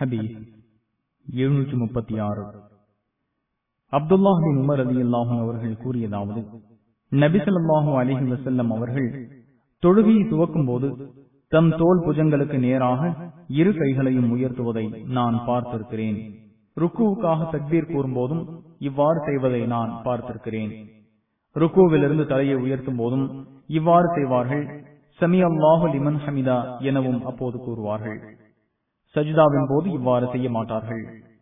ஹதீஸ் எழுநூற்றி முப்பத்தி ஆறு அப்துல்லாஹின் உமர் அலி அல்லாஹும் அவர்கள் கூறியதாவது நபிசல்லாஹூ அலிஹி வசல்லம் அவர்கள் தொழுகையை துவக்கும் போது தம் தோல் புஜங்களுக்கு நேராக இரு கைகளையும் உயர்த்துவதை நான் பார்த்திருக்கிறேன் ருக்குவுக்காக தக்பீர் கூறும்போதும் இவ்வாறு செய்வதை நான் பார்த்திருக்கிறேன் ருக்குவிலிருந்து தலையை உயர்த்தும் போதும் இவ்வாறு செய்வார்கள் சமி அல்லாஹு லிமன் ஹமிதா எனவும் அப்போது கூறுவார்கள் சஜிதாவின் போது இவ்வாறு செய்ய மாட்டார்கள்